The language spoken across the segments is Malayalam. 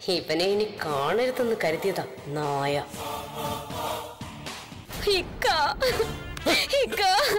ഇവനെ ഇനി കാണരുതെന്ന് കരുതിയതാ നായ ഇക്ക ഇക്ക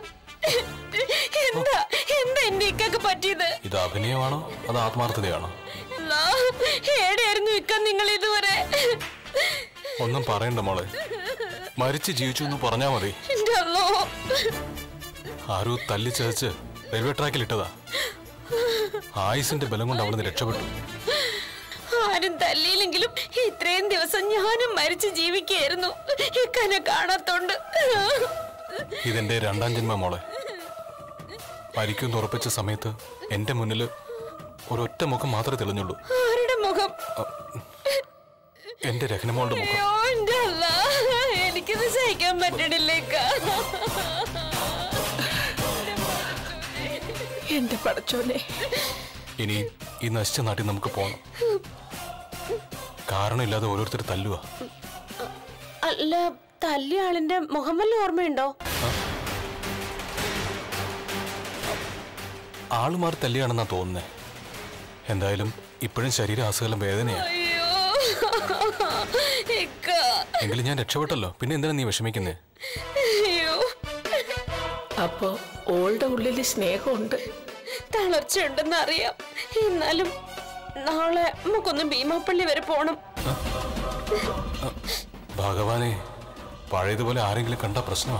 എന്താ എന്താ എന്റെ ഇക്കൊക്കെ പറ്റിയത് ഇത് അഭിനയമാണോ അത് ആത്മാർത്ഥതയാണോ ലാ, എവിടെയായിരുന്നു ഇക്ക നിങ്ങൾ ഇതുവരെ ഒന്നും പറയണ്ട മോളെ മരിച്ച് ജീവിച്ചു എന്ന് പറഞ്ഞാ മതി എന്റെ അല്ലോ ആരോ തല്ലി ചതച്ച് റെയിൽവേ ട്രാക്കിൽ ഇട്ടതാ ആയുസിന്റെ ബലം കൊണ്ട് അവളിന്ന് രക്ഷപ്പെട്ടു ആരും തല്ലിയില്ലെങ്കിലും ഇത്രയും ദിവസം ഞാനും മരിച്ച് ജീവിക്കായിരുന്നു ഇക്കനെ കാണാത്തോണ്ട് ഇതെന്റെ രണ്ടാം ജന്മ മോളെ മരിക്കുമെന്ന് ഉറപ്പിച്ച സമയത്ത് എന്റെ മുന്നിൽ ഒരൊറ്റ മുഖം മാത്രമേ തെളിഞ്ഞുള്ളൂ ആരുടെ മുഖം എന്റെ രഹനമോളുടെ മുഖം അയ്യോ എന്റെ അല്ല എനിക്കിത് സഹിക്കാൻ പറ്റണില്ല ഇക്ക എന്റെ പടച്ചോനെ ഇനി ഈ നശിച്ച നാട്ടിൽ നമുക്ക് പോകണം കാരണമില്ലാതെ ഓരോരുത്തർ തല്ലുക അല്ല തല്ലിയ ആളിന്റെ മുഖം വല്ല ഓർമ്മയുണ്ടോ ആളുമാർ തല്ലിയാണെന്നാ തോന്നുന്നേ എന്തായാലും ഇപ്പോഴും ശരീരാസുഖലം വേദനയാണ് അയ്യോ ഇക്ക എങ്കിലും ഞാൻ രക്ഷപ്പെട്ടല്ലോ പിന്നെ എന്തിനാ നീ വിഷമിക്കുന്നേ അയ്യോ അപ്പോ ഓളുടെ ഉള്ളിൽ സ്നേഹമുണ്ട് തളർച്ചയുണ്ടെന്ന് അറിയാം എന്നാലും നാളെ നമുക്കൊന്ന് ഭീമാപ്പള്ളി വരെ പോണം ഭഗവാനെ പഴയതുപോലെ ആരെങ്കിലും കണ്ട പ്രശ്നമാ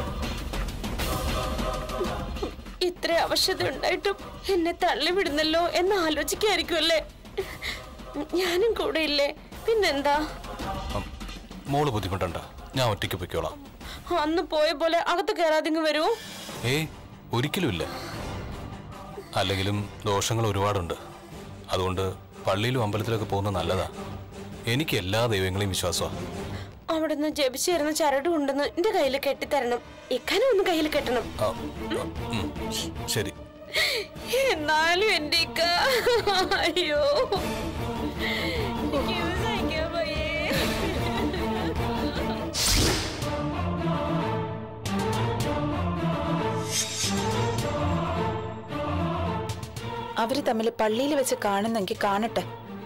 ഇത്ര അവശത ഉണ്ടായിട്ടും എന്നെ തള്ളിവിടുന്നല്ലോ എന്ന് ആലോചിക്കായിരിക്കുമല്ലേ ഞാനും കൂടെ ഇല്ലേ പിന്നെന്താ ഉം, മോള് ബുദ്ധിമുട്ടണ്ട ഞാൻ ഒറ്റയ്ക്ക് പൊയ്ക്കോളാം അന്ന് പോയ പോലെ അകത്ത് കയറാതിങ്ങ് വരുമോ ഏയ് ഒരിക്കലും ഇല്ല അല്ലെങ്കിലും ദോഷങ്ങൾ ഒരുപാടുണ്ട് അതുകൊണ്ട് പള്ളിയിലും അമ്പലത്തിലൊക്കെ പോകുന്നത് നല്ലതാ എനിക്ക് എല്ലാ ദൈവങ്ങളെയും വിശ്വാസമാണ് അവിടുന്ന് ജപിച്ചേരുന്ന ചരട് കൊണ്ടുവന്ന് എന്റെ കയ്യിൽ കെട്ടിത്തരണം ഇക്കനെ ഒന്ന് കയ്യിൽ കെട്ടണം ശരി എന്നാലും എന്റെ ഇക്ക അയ്യോ എനിക്കിത് സഹിക്കാൻ വയ്യേ. അവര് തമ്മിൽ പള്ളിയിൽ വെച്ച് കാണുന്നെങ്കിൽ കാണട്ടെ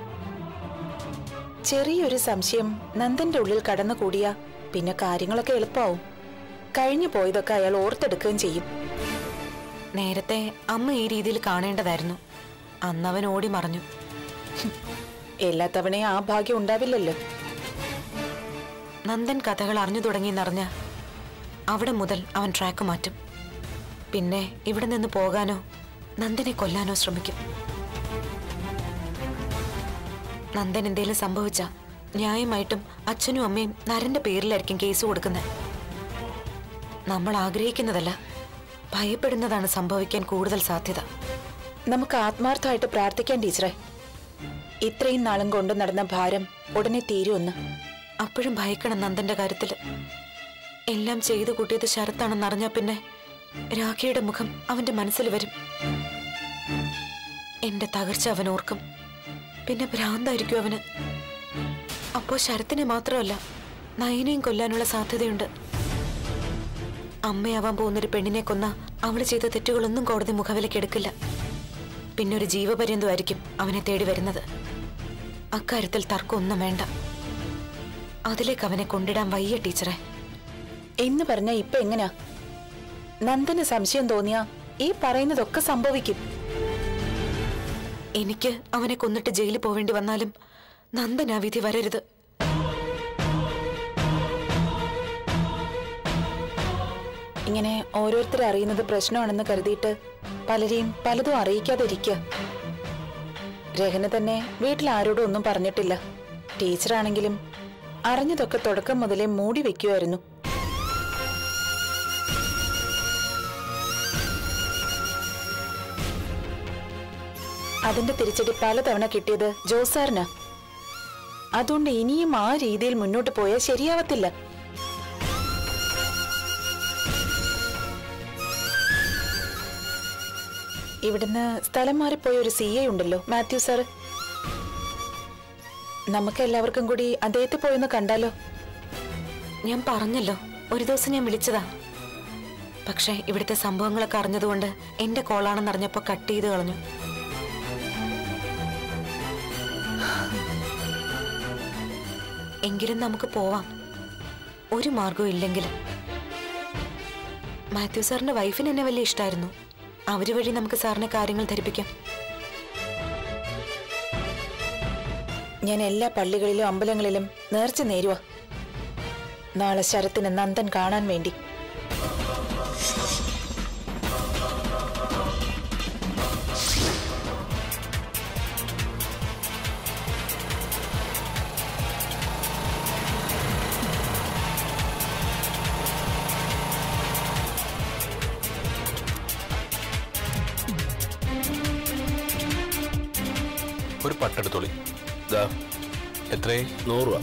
ചെറിയൊരു സംശയം നന്ദന്റെ ഉള്ളിൽ കടന്നുകൂടിയ പിന്നെ കാര്യങ്ങളൊക്കെ എളുപ്പമാവും കഴിഞ്ഞു പോയതൊക്കെ അയാൾ ഓർത്തെടുക്കുകയും ചെയ്യും നേരത്തെ അമ്മ ഈ രീതിയിൽ കാണേണ്ടതായിരുന്നു അന്നവൻ ഓടി മറഞ്ഞു എല്ലാ തവണയും ആ ഭാഗ്യം ഉണ്ടാവില്ലല്ലോ നന്ദൻ കഥകൾ അറിഞ്ഞു തുടങ്ങിയെന്നറിഞ്ഞ അവിടെ മുതൽ അവൻ ട്രാക്ക് മാറ്റും പിന്നെ ഇവിടെ നിന്ന് പോകാനോ നന്ദനെ കൊല്ലാനോ ശ്രമിക്കും നന്ദൻ എന്തേലും സംഭവിച്ച ന്യായമായിട്ടും അച്ഛനും അമ്മയും നരന്റെ പേരിലായിരിക്കും കേസ് കൊടുക്കുന്നത് നമ്മൾ ആഗ്രഹിക്കുന്നതല്ല ഭയപ്പെടുന്നതാണ് സംഭവിക്കാൻ കൂടുതൽ സാധ്യത നമുക്ക് ആത്മാർത്ഥമായിട്ട് പ്രാർത്ഥിക്കാൻ ടീച്ചറെ ഇത്രയും നാളും കൊണ്ട് നടന്ന ഭാരം ഉടനെ തീരുമെന്ന് അപ്പോഴും ഭയക്കണം നന്ദന്റെ കാര്യത്തില് എല്ലാം ചെയ്തു കൂട്ടിയത് ശരത്താണെന്നറിഞ്ഞ പിന്നെ രാഖിയുടെ മുഖം അവന്റെ മനസ്സിൽ വരും എന്റെ തകർച്ച അവൻ ഓർക്കും പിന്നെ ഭ്രാന്തായിരിക്കും അവന് അപ്പോ ശരത്തിനെ മാത്രമല്ല നയനെയും കൊല്ലാനുള്ള സാധ്യതയുണ്ട് അമ്മയാവാൻ പോകുന്നൊരു പെണ്ണിനെ കൊന്ന അവള് ചെയ്ത തെറ്റുകളൊന്നും കോടതി മുഖവിലേക്ക് എടുക്കില്ല പിന്നെ ഒരു ജീവപര്യന്തമായിരിക്കും അവനെ തേടി വരുന്നത് അക്കാര്യത്തിൽ തർക്കമൊന്നും വേണ്ട അതിലേക്ക് അവനെ കൊണ്ടിടാൻ വയ്യ ടീച്ചറെ എന്ന് പറഞ്ഞ ഇപ്പൊ എങ്ങനാ നന്ദന് സംശയം തോന്നിയാ ഈ പറയുന്നതൊക്കെ സംഭവിക്കും എനിക്ക് അവനെ കൊന്നിട്ട് ജയിലിൽ പോവേണ്ടി വന്നാലും നന്ദൻ ആ വിധി വരരുത് ഇങ്ങനെ ഓരോരുത്തരെ അറിയുന്നത് പ്രശ്നമാണെന്ന് കരുതിയിട്ട് പലരെയും പലതും അറിയിക്കാതിരിക്കുക രഹന തന്നെ വീട്ടിൽ ആരോടും ഒന്നും പറഞ്ഞിട്ടില്ല ടീച്ചറാണെങ്കിലും അറിഞ്ഞതൊക്കെ തുടക്കം മുതലേ മൂടി വെക്കുമായിരുന്നു അതിന്റെ തിരിച്ചടി പലതവണ കിട്ടിയത് ജോസാറിനാ അതുകൊണ്ട് ഇനിയും ആ രീതിയിൽ മുന്നോട്ട് പോയാൽ ശരിയാവത്തില്ല ഇവിടുന്ന് സ്ഥലം മാറിപ്പോയ ഒരു സി ഐ ഉണ്ടല്ലോ മാത്യു സാർ നമുക്ക് എല്ലാവർക്കും കൂടി അദ്ദേഹത്തെ പോയൊന്ന് കണ്ടാലോ ഞാൻ പറഞ്ഞല്ലോ ഒരു ദിവസം ഞാൻ വിളിച്ചതാ പക്ഷേ ഇവിടുത്തെ സംഭവങ്ങളൊക്കെ അറിഞ്ഞതുകൊണ്ട് എന്റെ കോളാണെന്ന് അറിഞ്ഞപ്പോ കട്ട് ചെയ്ത് കളഞ്ഞു എങ്കിലും നമുക്ക് പോവാം ഒരു മാർഗവും ഇല്ലെങ്കിലും മാത്യു സാറിന്റെ വൈഫിന് എന്നെ വലിയ ഇഷ്ടമായിരുന്നു അവര് വഴി നമുക്ക് സാറിനെ കാര്യങ്ങൾ ധരിപ്പിക്കാം ഞാൻ എല്ലാ പള്ളികളിലും അമ്പലങ്ങളിലും നേർച്ച നേരുക നാളെ ശരത്തിന് നന്ദൻ കാണാൻ വേണ്ടി ഒരു പട്ടെടുത്തോളി ദാ എത്രേ നൂറ് രൂപ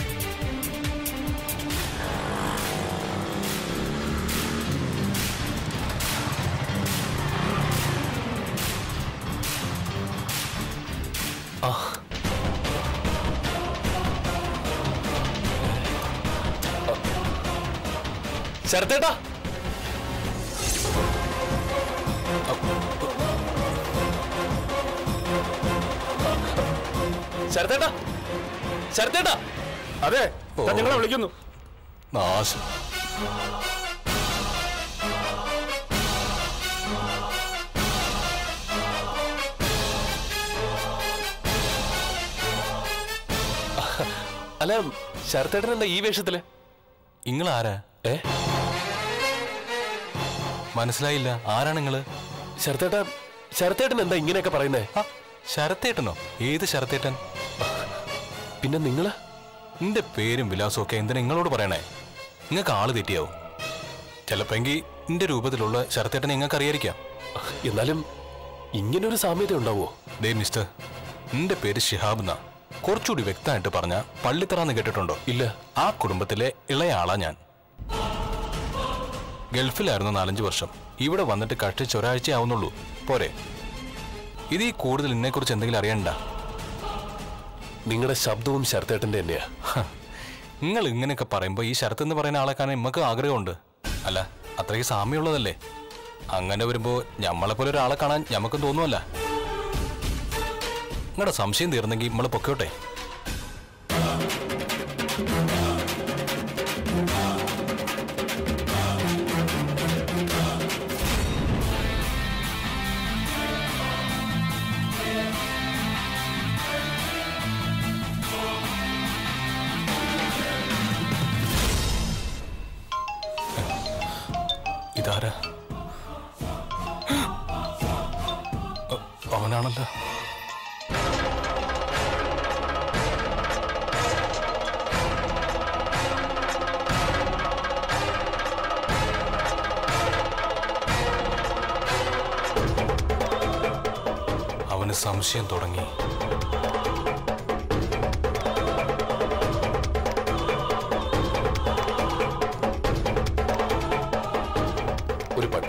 ശരത്തേട്ടാ ശരത്തേട്ടാ ശരത്തേട്ടാ അതെ ഓ. ഞാൻ നിങ്ങളെ വിളിക്കുന്നു നാശം അല്ല ശരത്തേട്ടൻ എന്താ ഈ വേഷത്തില് നിങ്ങൾ ആരാ ഏ മനസ്സിലായില്ല ആരാണ് നിങ്ങള് ശരത്തേട്ട ശരത്തേട്ടൻ എന്താ ഇങ്ങനെയൊക്കെ പറയുന്നേ ആ, ശരത്തേട്ടനോ ഏത് ശരത്തേട്ടൻ പിന്നെ നിങ്ങള് നിന്റെ പേരും വിലാസവും ഒക്കെ എന്തിനാ നിങ്ങളോട് പറയണേ നിങ്ങൾക്ക് ആള് തെറ്റിയാവും ചിലപ്പെങ്കിൽ നിന്റെ രൂപത്തിലുള്ള ശരത്തേട്ടനെ നിങ്ങൾക്ക് അറിയായിരിക്കാം എന്നാലും ഇങ്ങനൊരു സാമ്യത ഉണ്ടാവോ ദേ മിസ്റ്റർ നിന്റെ പേര് ഷിഹാബ് എന്നാ കുറച്ചുകൂടി വ്യക്തമായിട്ട് പറഞ്ഞ പള്ളിത്തറാന്ന് കേട്ടിട്ടുണ്ടോ ഇല്ല ആ കുടുംബത്തിലെ ഇളയ ആളാ ഞാൻ ഗൾഫിലായിരുന്നു നാലഞ്ച് വർഷം ഇവിടെ വന്നിട്ട് കഷ്ടിച്ച് ഒരാഴ്ച ആവുന്നുള്ളൂ പോരെ ഇത് ഈ കൂടുതൽ എന്നെക്കുറിച്ച് എന്തെങ്കിലും അറിയണ്ട നിങ്ങളുടെ ശബ്ദവും ശരത്തേട്ടന്റെ തന്നെയാ നിങ്ങൾ ഇങ്ങനെയൊക്കെ പറയുമ്പോൾ ഈ ശരത്ത് എന്ന് പറയുന്ന ആളെ കാണാൻ നമുക്ക് ആഗ്രഹമുണ്ട് അല്ല അത്രയ്ക്ക് സാമ്യമുള്ളതല്ലേ അങ്ങനെ വരുമ്പോൾ ഞമ്മളെപ്പോലെ ഒരാളെ കാണാൻ ഞമ്മക്കും തോന്നുമല്ല നിങ്ങളുടെ സംശയം തീർന്നെങ്കിൽ നമ്മൾ പൊക്കോട്ടെ ഇതാരാ അ, അവനാണല്ലോ അവന് സംശയം തുടങ്ങി ഒരു പട്ട്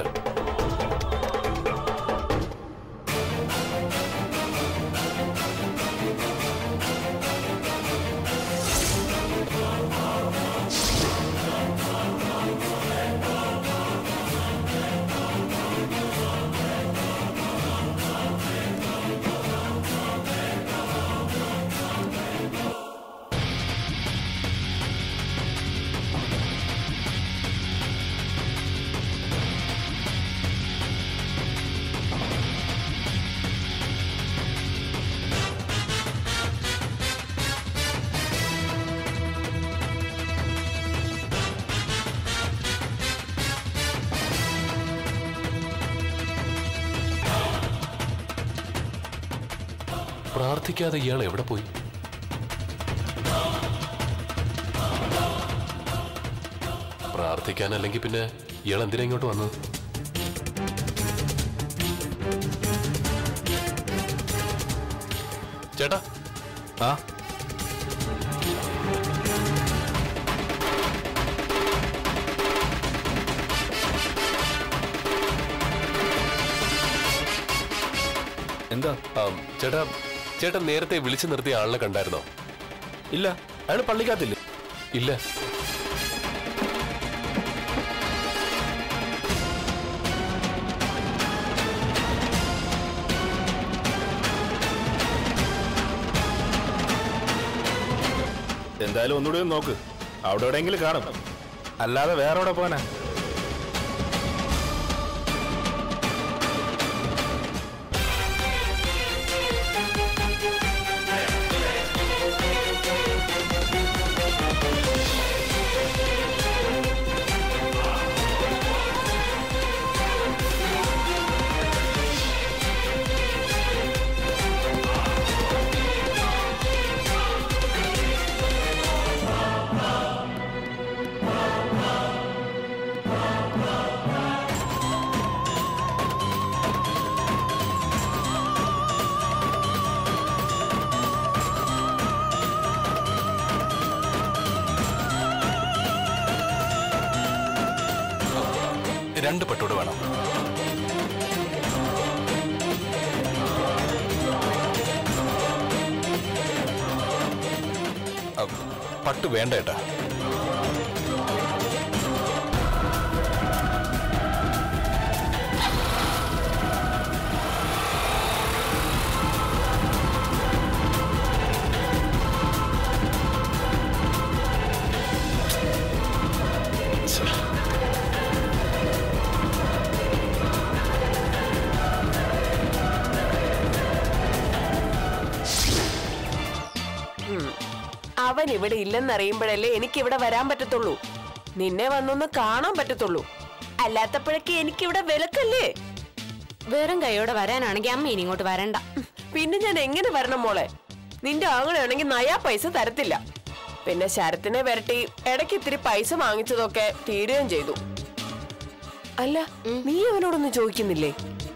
പ്രാർത്ഥിക്കാതെ ഇയാൾ എവിടെ പോയി പ്രാർത്ഥിക്കാനല്ലെങ്കിൽ പിന്നെ ഇയാൾ എന്തിനാ ഇങ്ങോട്ട് വന്നത് ചേട്ടാ ആ എന്താ ചേട്ടാ ചേട്ടൻ നേരത്തെ വിളിച്ചു നിർത്തിയ ആളിനെ കണ്ടായിരുന്നോ ഇല്ല അയാൾ പള്ളിക്കകത്തില്ലേ ഇല്ല എന്തായാലും ഒന്നുകൂടി ഒന്ന് നോക്ക് അവിടെ എവിടെയെങ്കിലും കാണും അല്ലാതെ വേറെ എവിടെ പോകാനാ രണ്ട് പെട്ടോട് വേണം അ, പട്ട് വേണ്ട ഏട്ടാ അവൻ ഇവിടെ ഇല്ലെന്നറിയുമ്പോഴല്ലേ എനിക്ക് ഇവിടെ വരാൻ പറ്റത്തുള്ളൂ നിന്നെ വന്നൊന്ന് കാണാൻ പറ്റത്തുള്ളൂ അല്ലാത്തപ്പോഴൊക്കെ എനിക്കിവിടെ വിലക്കല്ലേ വെറും കൈയോടെ വരാനാണെങ്കിൽ അമ്മ ഇനി ഇങ്ങോട്ട് വരണ്ട പിന്നെ ഞാൻ എങ്ങനെ വരണം മോളെ നിന്റെ ആങ്ങളാണെങ്കിൽ നയാ പൈസ തരത്തില്ല പിന്നെ ശരത്തിനെ വരട്ടി ഇടയ്ക്ക് ഇത്തിരി പൈസ വാങ്ങിച്ചതൊക്കെ തീരുകയും ചെയ്തു അല്ല നീ അവനോടൊന്നും ചോദിക്കുന്നില്ലേ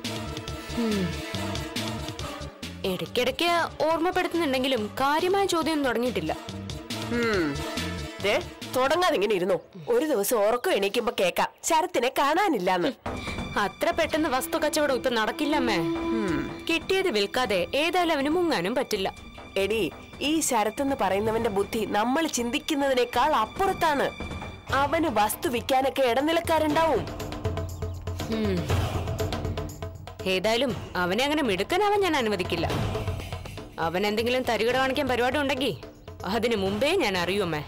ഇടയ്ക്കിടയ്ക്ക് ഓർമ്മപ്പെടുത്തുന്നുണ്ടെങ്കിലും കാര്യമായ ചോദ്യം തുടങ്ങിയിട്ടില്ല ഉം. ദേ, തുടങ്ങാതെ ഇങ്ങനെ ഇരുന്നോ ഒരു ദിവസം ഉറക്കം എണീക്കുമ്പോ കേക്കാം ശരത്തിനെ കാണാനില്ലാന്ന് അത്ര പെട്ടെന്ന് വസ്തു കച്ചവടം ഇപ്പൊ നടക്കില്ലമ്മേ കിട്ടിയത് വിൽക്കാതെ ഏതായാലും അവന് മുങ്ങാനും പറ്റില്ല എടി ഈ ശരത്തെന്ന് പറയുന്നവന്റെ ബുദ്ധി നമ്മൾ ചിന്തിക്കുന്നതിനേക്കാൾ അപ്പുറത്താണ് അവന് വസ്തു വിൽക്കാനൊക്കെ ഇടനിലക്കാരുണ്ടാവും ഏതായാലും അവനെ അങ്ങനെ മിടുക്കനാവാൻ ഞാൻ അനുവദിക്കില്ല അവൻ എന്തെങ്കിലും തരികട കാണിക്കാൻ പരിപാടി ഉണ്ടെങ്കിൽ അതിനു മുമ്പേ ഞാൻ അറിയുമേ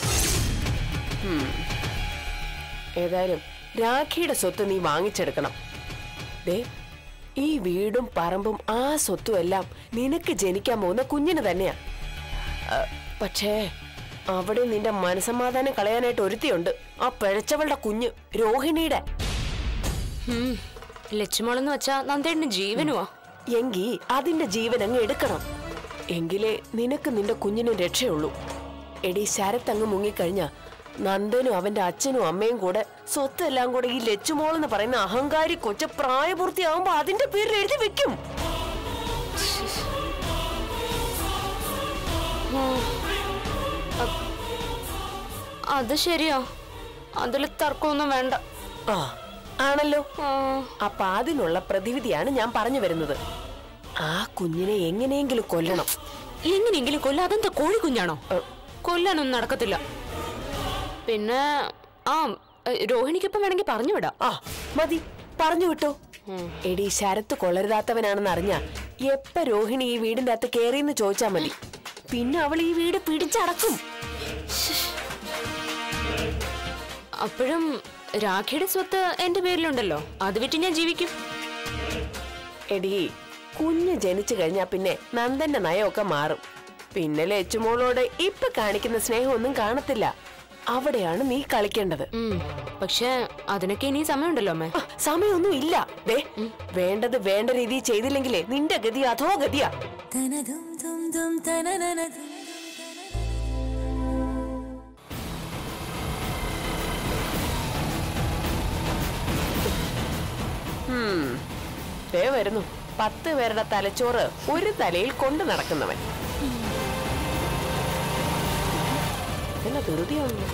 ഏതായാലും രാഖിയുടെ സ്വത്ത് നീ വാങ്ങിച്ചെടുക്കണം ദേ ഈ വീടും പറമ്പും ആ സ്വത്തും എല്ലാം നിനക്ക് ജനിക്കാൻ പോകുന്ന കുഞ്ഞിന് തന്നെയാ അ, പക്ഷേ അവിടെ നിന്റെ മനസമാധാനം കളയാനായിട്ട് ഒരുത്തിയുണ്ട് ആ പിഴച്ചവളുടെ കുഞ്ഞ് രോഹിണിയുടെ ലച്ചുമോളെന്ന് വെച്ചാ നന്ദേടിന് ജീവനുവാ എങ്കി അതിന്റെ ജീവൻ അങ്ങ് എടുക്കണം എങ്കിലേ നിനക്ക് നിന്റെ കുഞ്ഞിന് രക്ഷയുള്ളൂ എടി ശരത്ത് അങ്ങ് മുങ്ങിക്കഴിഞ്ഞ നന്ദനും അവന്റെ അച്ഛനും അമ്മയും കൂടെ സ്വത്തെല്ലാം കൂടെ ഈ ലച്ചുമോളെന്ന് പറയുന്ന അഹങ്കാരി കൊച്ച പ്രായപൂർത്തിയാവുമ്പോ അതിന്റെ പേരിൽ എഴുതി വെക്കും അത് ശരിയാ അതിൽ തർക്കമൊന്നും വേണ്ട ആ ആണല്ലോ ആ, അപ്പൊ അതിനുള്ള പ്രതിവിധിയാണ് ഞാൻ പറഞ്ഞു വരുന്നത് ആ കുഞ്ഞിനെ എങ്ങനെയെങ്കിലും കൊല്ലണം എങ്ങനെയെങ്കിലും കൊല്ല അതെന്താ കോഴി കുഞ്ഞാണോ കൊല്ലാനൊന്നും നടക്കത്തില്ല പിന്നെ ആ രോഹിണിക്കൊപ്പം വേണമെങ്കിൽ പറഞ്ഞു വിടാം ആ മതി പറഞ്ഞു വിട്ടോ എടി ശരത്ത് കൊള്ളരുതാത്തവനാണെന്ന് അറിഞ്ഞ എപ്പ രോഹിണി ഈ വീടിന്റെ അകത്ത് കേറിയെന്ന് ചോദിച്ചാ മതി പിന്നെ അവൾ ഈ വീട് പിടിച്ചടക്കും അപ്പോഴും രാഖിയുടെ സ്വത്ത് എന്റെ പേരിലുണ്ടല്ലോ അത് വിറ്റ് ഞാൻ ജീവിക്കും എടി കുഞ്ഞ് ജനിച്ചു കഴിഞ്ഞാ പിന്നെ നന്ദന്റെ നയമൊക്കെ മാറും പിന്നെ ലച്ചുമോളോട് ഇപ്പൊ കാണിക്കുന്ന സ്നേഹമൊന്നും കാണത്തില്ല അവിടെയാണ് നീ കളിക്കേണ്ടത് ഉം, പക്ഷേ അതിനൊക്കെ ഇനി സമയമുണ്ടല്ലോ അമ്മേ ആ, സമയമൊന്നും ഇല്ല ദേ വേണ്ടത് വേണ്ട രീതിയിൽ ചെയ്തില്ലെങ്കിലേ നിന്റെ ഗതി അധോ ഗതിയാ ഉം. ദേ വരുന്നു പത്ത് പേരുടെ തലച്ചോറ് ഒരു തലയിൽ കൊണ്ടു നടക്കുന്നവൻ എന്നാ ധൃതിയാണല്ലോ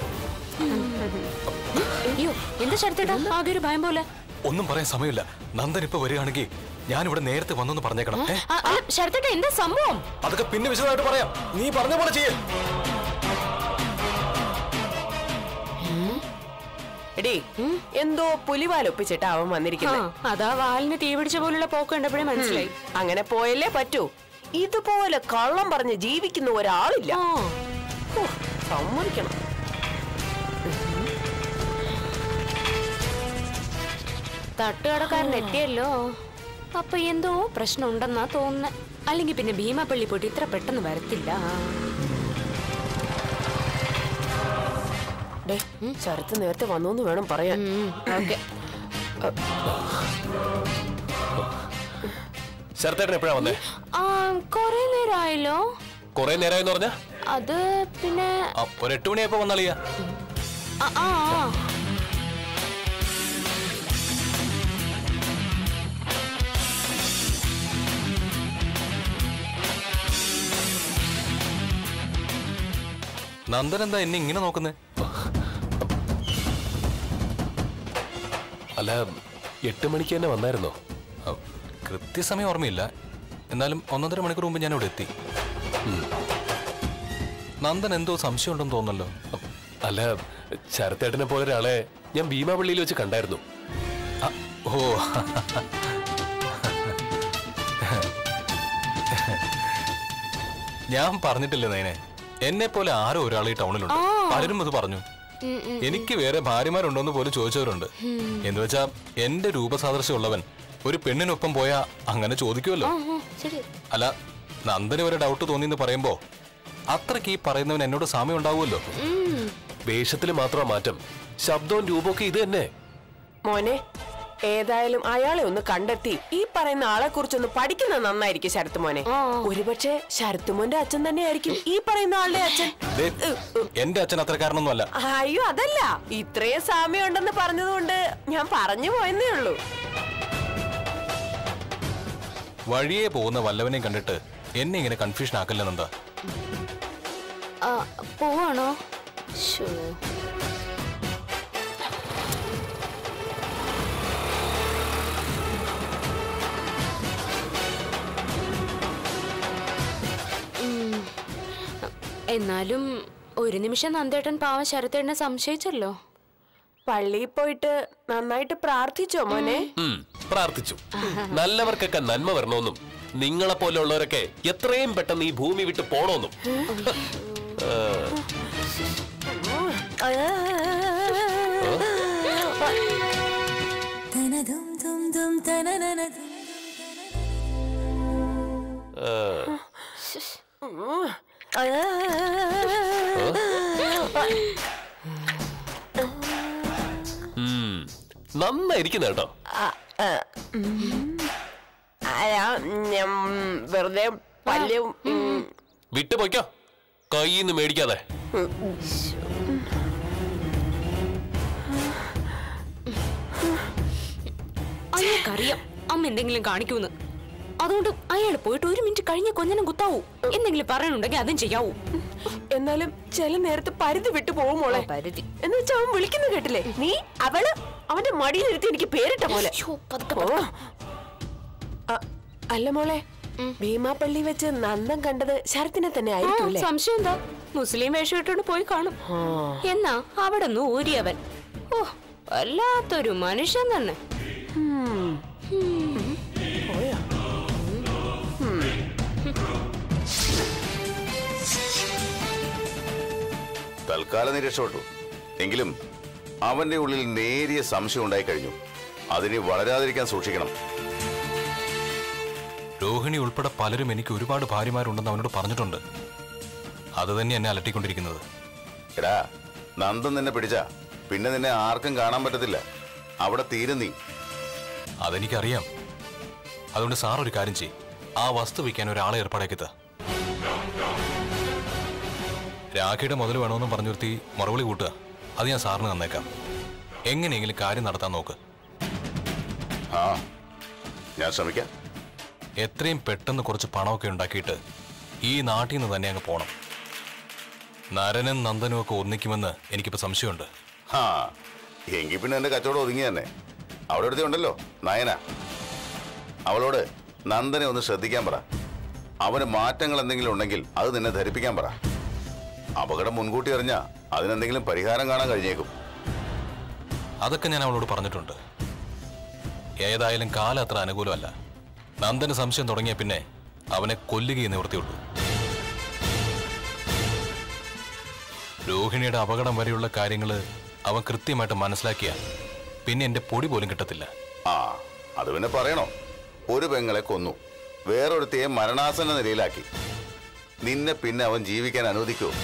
അയ്യോ എന്താ ശരത്തേട്ടാ ആകെ ഒരു ഭയം പോലെ ഒന്നും പറയാൻ സമയമില്ല നന്ദൻ ഇപ്പൊ വരികയാണെങ്കിൽ ഞാൻ ഇവിടെ നേരത്തെ വന്നെന്ന് പറഞ്ഞേക്കണം ഏ? ആ, അല്ല ശരത്തേട്ടാ എന്താ സംഭവം അതൊക്കെ പിന്നെ വിശദമായിട്ട് പറയാം നീ പറഞ്ഞ പോലെ ചെയ്യേ എടി എന്തോ പുലിവാൽ ഒപ്പിച്ചിട്ടാ അവൻ ആ, വന്നിരിക്കുന്നത് അതാ വാലിന് തീ പിടിച്ച പോലുള്ള പോക്ക് കണ്ടപ്പോഴേ മനസ്സിലായി അങ്ങനെ പോയല്ലേ പറ്റൂ ഇതുപോലെ കള്ളം പറഞ്ഞ് ജീവിക്കുന്ന ഒരാളില്ല ആ ഓ, സമ്മതിക്കണം തട്ടുകടക്കാരൻ എത്തിയല്ലോ അപ്പൊ എന്തോ പ്രശ്നം ഉണ്ടെന്നാ തോന്നുന്നത് അല്ലെങ്കിൽ പിന്നെ ഭീമാപ്പള്ളി പോയിട്ട് ഇത്ര പെട്ടെന്ന് വരത്തില്ല ഡേ ശരത്ത് നേരത്തെ വന്നു വേണം പറയാൻ ഓക്കെ ശരത്തേട്ടൻ എപ്പോഴാ വന്നേ കൊറേ നേരമായല്ലോ കുറെ നേരമായെന്ന് പറഞ്ഞാ അത് പിന്നെ ആ, ഒരു എട്ട് മണിയായപ്പോ വന്നാളിയാ ആ, ആ ആ. നന്ദൻ എന്താ എന്നെ ഇങ്ങനെ നോക്കുന്നേ അല്ല എട്ട് മണിക്ക് തന്നെ വന്നായിരുന്നോ ആ, കൃത്യസമയം ഓർമ്മയില്ല എന്നാലും ഒന്നൊന്നര മണിക്കൂർ മുമ്പ് ഞാൻ ഇവിടെ എത്തി നന്ദൻ എന്തോ സംശയം ഉണ്ടെന്ന് തോന്നല്ലോ അല്ല ശരത്തേട്ടനെ പോലെ ഒരാളെ ഞാൻ ഭീമാപള്ളിയിൽ വെച്ച് കണ്ടായിരുന്നു ആ, ഓ ഞാൻ പറഞ്ഞിട്ടില്ല നൈനെ എന്നെ പോലെ ആരോ ഒരാൾ ഈ ടൗണിലുണ്ട് പലരും അത് പറഞ്ഞു എനിക്ക് വേറെ ഭാര്യമാരുണ്ടോന്ന് പോലും ചോദിച്ചവരുണ്ട് എന്ന് വെച്ചാ എന്റെ രൂപസാദൃശ്യമുള്ളവൻ ഒരു പെണ്ണിനൊപ്പം പോയാ അങ്ങനെ ചോദിക്കുമല്ലോ ആ, ശരി അല്ല നന്ദന് ഒരു ഡൗട്ട് തോന്നിയെന്ന് പറയുമ്പോ അത്രയ്ക്ക് ഈ പറയുന്നവൻ എന്നോട് സാമ്യം ഉണ്ടാവുമല്ലോ വേഷത്തിൽ മാത്രമാ മാറ്റം ശബ്ദവും രൂപമൊക്കെ ഇത് തന്നെ മോനെ ഏതായാലും അയാളെ ഒന്ന് കണ്ടെത്തി ഈ പറയുന്ന ആളെ കുറിച്ചൊന്ന് പഠിക്കുന്നത് നന്നായിരിക്കും ശരത്ത് മോനെ ഒരുപക്ഷെ ശരത്ത് മോന്റെ അച്ഛൻ തന്നെയായിരിക്കും ഈ പറയുന്ന ആളുടെ അച്ഛൻ ദേ, എന്റെ അച്ഛൻ അത്രക്കാരനൊന്നുമല്ല അയ്യോ അതല്ല ഇത്രയും സാമ്യം ഉണ്ടെന്ന് പറഞ്ഞതുകൊണ്ട് ഞാൻ പറഞ്ഞു പോയെന്നേ ഉള്ളൂ വഴിയെ പോകുന്ന വല്ലവനെയും കണ്ടിട്ട് എന്നെ ഇങ്ങനെ കൺഫ്യൂഷൻ ആക്കല്ലെന്നെന്താ ആ, പോവാണോ ശോ. ഉം. എന്നാലും ഒരു നിമിഷം നന്ദേട്ടൻ പാവം ശരത്തേട്ടനെ സംശയിച്ചല്ലോ പള്ളിയിൽ പോയിട്ട് നന്നായിട്ട് പ്രാർത്ഥിച്ചോ മോനെ ഉം, പ്രാർത്ഥിച്ചു നല്ലവർക്കൊക്കെ നന്മ വരണമെന്നും നിങ്ങളെ പോലെയുള്ളവരൊക്കെ എത്രയും പെട്ടെന്ന് ഈ ഭൂമി വിട്ട് പോണോന്നും ഉം, നന്നായിരിക്കുന്നു കേട്ടോ അയാ, ഞാൻ വെറുതെ പല്ലും ഉം, വിട്ടു പോയിക്കോ കയ്യിന്ന് മേടിക്കാതെ അയാൾക്കറിയാം അമ്മ എന്തെങ്കിലും കാണിക്കൂന്ന് അതുകൊണ്ട് അയാൾ പോയിട്ട് ഒരു മിനിറ്റ് കഴിഞ്ഞ കൊഞ്ഞനം കുത്താവൂ എന്തെങ്കിലും പറയാനുണ്ടെങ്കിൽ അതും ചെയ്യാവൂ എന്നാലും ചില നേരത്ത് പരിധി വിട്ടു പോകും മോളെ പരിധി എന്ന് വെച്ചാ അവൻ വിളിക്കുന്ന കേട്ടില്ലേ നീ അവള് അവന്റെ മടിയിലിരുത്തി എനിക്ക് പേരിട്ട പോലെ ശ്ശോ, പതുക്കെ, ഓ. പതുക്കെ. അ- അല്ല മോളെ ഭീമാപ്പള്ളി വെച്ച് നന്ദൻ കണ്ടത് ശരത്തിനെ തന്നെ ആ, ആയിരിക്കും അല്ലേ സംശയം എന്താ മുസ്ലിം വേഷം ഇട്ടുകൊണ്ട് പോയി കാണും എന്നാ അവിടെ നിന്ന് ഊരിയവൻ ഓ വല്ലാത്തൊരു മനുഷ്യൻ തന്നെ പോയോ തൽക്കാലം നീ രക്ഷപ്പെട്ടു എങ്കിലും അവന്റെ ഉള്ളിൽ നേരിയ സംശയം ഉണ്ടായി കഴിഞ്ഞു അതിനെ വളരാതിരിക്കാൻ സൂക്ഷിക്കണം രോഹിണി ഉൾപ്പെടെ പലരും എനിക്ക് ഒരുപാട് ഭാര്യമാരുണ്ടെന്ന് അവനോട് പറഞ്ഞിട്ടുണ്ട് അത് തന്നെ എന്നെ അലട്ടിക്കൊണ്ടിരിക്കുന്നത് എടാ നന്ദൻ നിന്നെ പിടിച്ച പിന്നെ നിന്നെ ആർക്കും കാണാൻ പറ്റത്തില്ല അവിടെ തീരും നീ അതെനിക്കറിയാം അതുകൊണ്ട് സാർ ഒരു കാര്യം ചെയ്യും ആ വസ്തു വിൽക്കാൻ ഒരാളെ ഏർപ്പാടാക്കിത്ത രാഖിയുടെ മുതൽ വേണമെന്നും പറഞ്ഞു നിർത്തി മറുപടി കൂട്ടുക അത് ഞാൻ സാറിന് തന്നേക്കാം എങ്ങനെയെങ്കിലും കാര്യം നടത്താൻ നോക്ക് ആ ഞാൻ ശ്രമിക്കാം എത്രയും പെട്ടെന്ന് കുറച്ച് പണമൊക്കെ ഉണ്ടാക്കിയിട്ട് ഈ നാട്ടിൽ നിന്ന് തന്നെ അങ്ങ് പോണം നരനും നന്ദനും ഒക്കെ ഒന്നിക്കുമെന്ന് എനിക്കിപ്പോ സംശയമുണ്ട് ഹാ എങ്കിൽ പിന്നെ എന്റെ കച്ചവടം ഒതുങ്ങി തന്നെ അവിടെ ഒരുത്തി ഉണ്ടല്ലോ നയന അവളോട് നന്ദനെ ഒന്ന് ശ്രദ്ധിക്കാൻ പറ അവന് മാറ്റങ്ങൾ എന്തെങ്കിലും ഉണ്ടെങ്കിൽ അത് നിന്നെ ധരിപ്പിക്കാൻ പറ അപകടം മുൻകൂട്ടി അറിഞ്ഞാ അതിനെന്തെങ്കിലും പരിഹാരം കാണാൻ കഴിഞ്ഞേക്കും അതൊക്കെ ഞാൻ അവളോട് പറഞ്ഞിട്ടുണ്ട് ഏതായാലും കാലം അത്ര അനുകൂലമല്ല നന്ദന് സംശയം തുടങ്ങിയ പിന്നെ അവനെ കൊല്ലുകയെ നിവൃത്തിയുള്ളൂ രോഹിണിയുടെ അപകടം വരെയുള്ള കാര്യങ്ങള് അവൻ കൃത്യമായിട്ട് മനസ്സിലാക്കിയ പിന്നെ എന്റെ പൊടി പോലും കിട്ടത്തില്ല ആ അത് പിന്നെ പറയണോ ഒരു പെങ്ങളെ കൊന്നു വേറൊരുത്തിയെ മരണാസന്ന നിലയിലാക്കി നിന്നെ പിന്നെ അവൻ ജീവിക്കാൻ അനുവദിക്കുമോ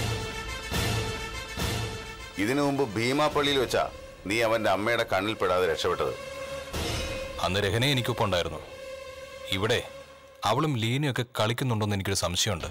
ഇതിനു മുമ്പ് ഭീമാപ്പള്ളിയിൽ വെച്ചാ നീ അവന്റെ അമ്മയുടെ കണ്ണിൽ പെടാതെ രക്ഷപ്പെട്ടത് അന്ന് രഹനെ എനിക്കൊപ്പം ഉണ്ടായിരുന്നു ഇവിടെ അവളും ലീനയൊക്കെ കളിക്കുന്നുണ്ടോന്ന് എനിക്കൊരു സംശയമുണ്ട്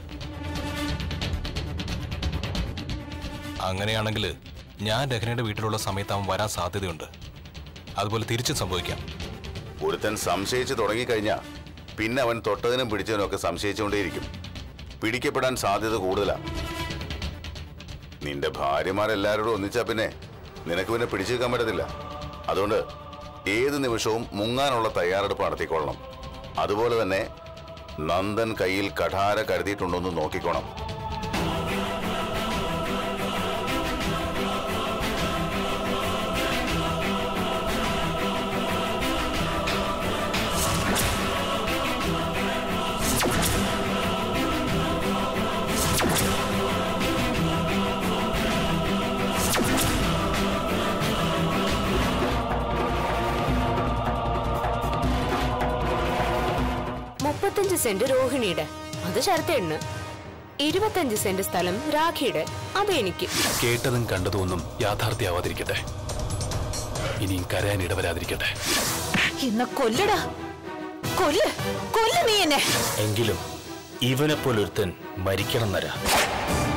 അങ്ങനെയാണെങ്കിൽ ഞാൻ രഹനയുടെ വീട്ടിലുള്ള സമയത്ത് അവൻ വരാൻ സാധ്യതയുണ്ട് അതുപോലെ തിരിച്ചും സംഭവിക്കാം ഒരുത്തൻ സംശയിച്ച് തുടങ്ങിക്കഴിഞ്ഞാ പിന്നെ അവൻ തൊട്ടതിനും പിടിച്ചതിനും ഒക്കെ സംശയിച്ചുകൊണ്ടേയിരിക്കും പിടിക്കപ്പെടാൻ സാധ്യത കൂടുതലാ നിന്റെ ഭാര്യമാരെല്ലാവരോടും ഒന്നിച്ചാ പിന്നെ നിനക്ക് പിന്നെ പിടിച്ചു നിൽക്കാൻ പറ്റത്തില്ല അതുകൊണ്ട് ഏത് നിമിഷവും മുങ്ങാനുള്ള തയ്യാറെടുപ്പ് നടത്തിക്കൊള്ളണം അതുപോലെ തന്നെ നന്ദൻ കയ്യിൽ കഠാര കരുതിയിട്ടുണ്ടോന്ന് നോക്കിക്കോണം മുപ്പത്തഞ്ച് സെന്റ് രോഹിണിയുടെ അത് ശരത്തേണ് ഇരുപത്തഞ്ച് സെന്റ് സ്ഥലം രാഖിയുടെ അത് എനിക്ക് കേട്ടതും കണ്ടതും ഒന്നും യാഥാർത്ഥ്യമാവാതിരിക്കട്ടെ ഇനിയും കരയാൻ ഇടവരാതിരിക്കട്ടെ ഇന്ന കൊല്ലടാ കൊല്ല് കൊല്ല് നീ എന്നെ എങ്കിലും ഇവനെ പോലൊരുത്തൻ മരിക്കണം നര